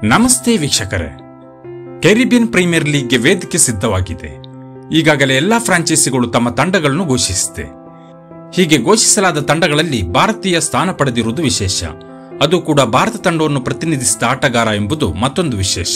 ನಮಸ್ತೆ ವೀಕ್ಷಕರೇ Caribbean Premier ಲೀಗ್ಗೆ ವೇದಿಕೆ ಸಿದ್ಧವಾಗಿದೆ ಈಗಾಗಲೇ ಎಲ್ಲಾ ಫ್ರಾಂಚೈಸಿಗಳು ತಮ್ಮ ತಂಡಗಳನ್ನು ಘೋಷಿಸಿದೆ ಹೀಗೆ ಘೋಷಿಸಲಾದ ತಂಡಗಳಲ್ಲಿ ಭಾರತೀಯ ಸ್ಥಾನ ಪಡೆದಿರುವುದು ವಿಶೇಷ ಅದು ಕೂಡ ಭಾರತ ತಂಡವನ್ನು ಪ್ರತಿನಿಧಿಸಿದ ಆಟಗಾರ ಎಂಬುದು ಮತ್ತೊಂದು ವಿಶೇಷ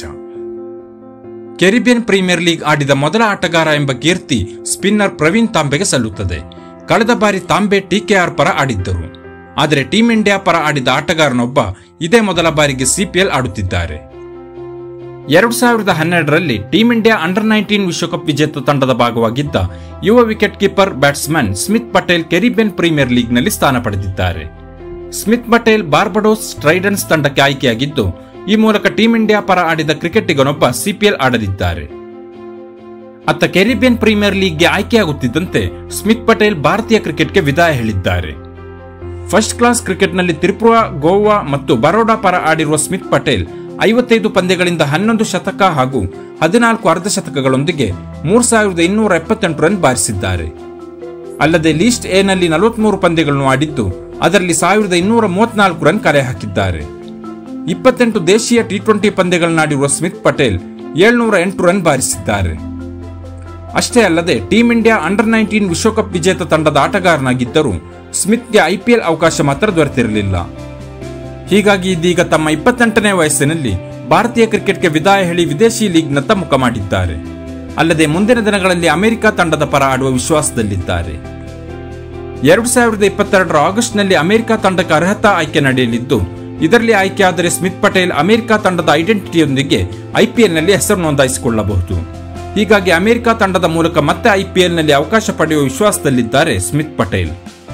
ಕೆರಿಬಿಯನ್ ಪ್ರೀಮಿಯರ್ ಲೀಗ್ ಆಡಿದ ಮೊದಲ ಆಟಗಾರ ಎಂಬ ಕೀರ್ತಿ ಸ್ಪಿನ್ನರ್ ಪ್ರವೀಣ್ ತಾಂಬೆಗೆ ಸಲ್ಲುತ್ತದೆ ಕಳೆದ ಬಾರಿ ತಾಂಬೆ ಟಿಕೆಆರ್ ಪರ ಆಡಿದ್ದರು ಆದರೆ ಟೀಂ ಇಂಡಿಯಾ ಪರ ಆಡಿದ ಆಟಗಾರನೊಬ್ಬ ಇದೇ ಮೊದಲ ಬಾರಿಗೆ ಸಿಪಿಎಲ್ ಆಡುತ್ತಿದ್ದಾರೆ ಎರಡು ಸಾವಿರದ ಹನ್ನೆರಡರಲ್ಲಿ ಟೀಂ ಇಂಡಿಯಾ ಅಂಡರ್ ನೈನ್ಟೀನ್ ವಿಶ್ವಕಪ್ ವಿಜೇತ ತಂಡದ ಭಾಗವಾಗಿದ್ದ ಯುವ wicket keeper batsman Smit Patel Caribbean Premier ಲೀಗ್ನಲ್ಲಿ ಸ್ಥಾನ ಪಡೆದಿದ್ದಾರೆ ಸ್ಮಿತ್ ಪಟೇಲ್ ಬಾರ್ಬಡೋಸ್ ಟ್ರೈಡನ್ಸ್ ತಂಡಕ್ಕೆ ಆಯ್ಕೆಯಾಗಿದ್ದು ಈ ಮೂಲಕ ಟೀಂ ಇಂಡಿಯಾ ಪರ ಆಡಿದ ಕ್ರಿಕೆಟಿಗನೊಬ್ಬ ಸಿಪಿಎಲ್ ಆಡಲಿದ್ದಾರೆ ಅತ್ತ ಕೆರಿಬಿಯನ್ ಪ್ರೀಮಿಯರ್ ಲೀಗ್ಗೆ ಆಯ್ಕೆಯಾಗುತ್ತಿದ್ದಂತೆ ಸ್ಮಿತ್ ಪಟೇಲ್ ಭಾರತೀಯ ಕ್ರಿಕೆಟ್ಗೆ ವಿದಾಯ ಹೇಳಿದ್ದಾರೆ ಫಸ್ಟ್ ಕ್ಲಾಸ್ ಕ್ರಿಕೆಟ್ನಲ್ಲಿ ತ್ರಿಪುರ ಗೋವಾ ಮತ್ತು ಬರೋಡಾ ಪರ ಆಡಿರುವ ಸ್ಮಿತ್ ಪಟೇಲ್ ಐವತ್ತೈದು ಪಂದ್ಯಗಳಿಂದ ಹನ್ನೊಂದು ಶತಕ ಹಾಗೂ ಹದಿನಾಲ್ಕು ಅರ್ಧ ಶತಕಗಳೊಂದಿಗೆ ಮೂರ್ ಸಾವಿರದ ಇನ್ನೂರ ಎಪ್ಪತ್ತೆಂಟು ರನ್ ಬಾರಿಸಿದ್ದಾರೆ ಅಲ್ಲದೆ ಲೀಸ್ಟ್ ಎನಲ್ಲಿ ನಲವತ್ಮೂರು ಪಂದ್ಯಗಳನ್ನು ಆಡಿದ್ದು ಅದರಲ್ಲಿ ಸಾವಿರದ ಇನ್ನೂರ ಮೂವತ್ನಾಲ್ಕು ರನ್ ಕಲೆ ಹಾಕಿದ್ದಾರೆ ಇಪ್ಪತ್ತೆಂಟು ದೇಶೀಯ ಟಿ ಟ್ವೆಂಟಿ ಪಂದ್ಯಗಳನ್ನಾಡಿರುವ ಸ್ಮಿತ್ ಪಟೇಲ್ ಏಳ್ನೂರ ಎಂಟು ರನ್ ಬಾರಿಸಿದ್ದಾರೆ ಅಷ್ಟೇ ಅಲ್ಲದೆ ಟೀಂ ಇಂಡಿಯಾ ಅಂಡರ್ ನೈನ್ಟೀನ್ ವಿಶ್ವಕಪ್ ವಿಜೇತ ತಂಡದ ಆಟಗಾರನಾಗಿದ್ದರೂ ಸ್ಮಿತ್ಗೆ ಐಪಿಎಲ್ ಅವಕಾಶ ಮಾತ್ರ ದೊರೆತಿರಲಿಲ್ಲ ಹೀಗಾಗಿ ಇದೀಗ ತಮ್ಮ ಇಪ್ಪತ್ತೆಂಟನೇ ವಯಸ್ಸಿನಲ್ಲಿ ಭಾರತೀಯ ಕ್ರಿಕೆಟ್ಗೆ ವಿದಾಯ ಹೇಳಿ ವಿದೇಶಿ ಲೀಗ್ನತ್ತ ಮುಖ ಮಾಡಿದ್ದಾರೆ ಅಲ್ಲದೆ ಮುಂದಿನ ದಿನಗಳಲ್ಲಿ ಅಮೆರಿಕ ತಂಡದ ಪರ ಆಡುವ ವಿಶ್ವಾಸದಲ್ಲಿದ್ದಾರೆ ಎರಡು ಸಾವಿರದ ಇಪ್ಪತ್ತೆರಡರ ಆಗಸ್ಟ್ನಲ್ಲಿ ಅಮೆರಿಕ ತಂಡಕ್ಕೆ ಅರ್ಹತಾ ಆಯ್ಕೆ ನಡೆಯಲಿದ್ದು ಇದರಲ್ಲಿ ಆಯ್ಕೆಯಾದರೆ ಸ್ಮಿತ್ ಪಟೇಲ್ ಅಮೆರಿಕ ತಂಡದ ಐಡೆಂಟಿಟಿಯೊಂದಿಗೆ ಐಪಿಎಲ್ನಲ್ಲಿ ಹೆಸರು ನೋಂದಾಯಿಸಿಕೊಳ್ಳಬಹುದು ಹೀಗಾಗಿ ಅಮೆರಿಕ ತಂಡದ ಮೂಲಕ ಮತ್ತೆ ಐಪಿಎಲ್ನಲ್ಲಿ ಅವಕಾಶ ಪಡೆಯುವ ವಿಶ್ವಾಸದಲ್ಲಿದ್ದಾರೆ ಸ್ಮಿತ್ ಪಟೇಲ್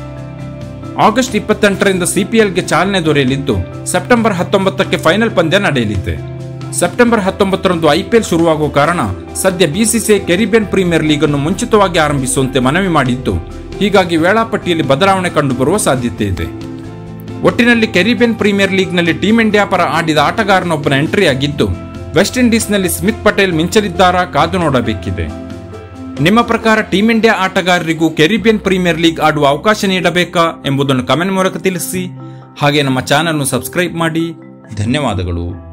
ಆಗಸ್ಟ್ ಇಪ್ಪತ್ತೆಂಟರಿಂದ ಸಿಪಿಎಲ್ಗೆ ಚಾಲನೆ ದೊರೆಯಲಿದ್ದು ಸೆಪ್ಟೆಂಬರ್ ಹತ್ತೊಂಬತ್ತಕ್ಕೆ ಫೈನಲ್ ಪಂದ್ಯ ನಡೆಯಲಿದೆ ಸೆಪ್ಟೆಂಬರ್ ಹತ್ತೊಂಬತ್ತರಂದು ಐಪಿಎಲ್ ಶುರುವಾಗುವ ಕಾರಣ ಸದ್ಯ ಬಿಸಿಸಿಐ ಕೆರಿಬಿಯನ್ ಪ್ರೀಮಿಯರ್ ಲೀಗ್ ಅನ್ನು ಮುಂಚಿತವಾಗಿ ಆರಂಭಿಸುವಂತೆ ಮನವಿ ಮಾಡಿದ್ದು ಹೀಗಾಗಿ ವೇಳಾಪಟ್ಟಿಯಲ್ಲಿ ಬದಲಾವಣೆ ಕಂಡುಬರುವ ಸಾಧ್ಯತೆ ಇದೆ ಒಟ್ಟಿನಲ್ಲಿ ಕೆರಿಬಿಯನ್ ಪ್ರೀಮಿಯರ್ ಲೀಗ್ನಲ್ಲಿ ಟೀಂ ಇಂಡಿಯಾ ಪರ ಆಡಿದ ಆಟಗಾರನೊಬ್ಬನ ಎಂಟ್ರಿ ಆಗಿದ್ದು ವೆಸ್ಟ್ ಇಂಡೀಸ್ನಲ್ಲಿ ಸ್ಮಿತ್ ಪಟೇಲ್ ಮಿಂಚಲಿದ್ದಾರಾ ಕಾದು ನೋಡಬೇಕಿದೆ ನಿಮ್ಮ ಪ್ರಕಾರ ಟೀಂ ಇಂಡಿಯಾ ಆಟಗಾರರಿಗೂ ಕೆರಿಬಿಯನ್ ಪ್ರೀಮಿಯರ್ ಲೀಗ್ ಆಡುವ ಅವಕಾಶ ನೀಡಬೇಕಾ ಎಂಬುದನ್ನು ಕಮೆಂಟ್ ಮೂಲಕ ತಿಳಿಸಿ ಹಾಗೆ ನಮ್ಮ ಚಾನಲ್ ಸಬ್ಸ್ಕ್ರೈಬ್ ಮಾಡಿ ಧನ್ಯವಾದಗಳು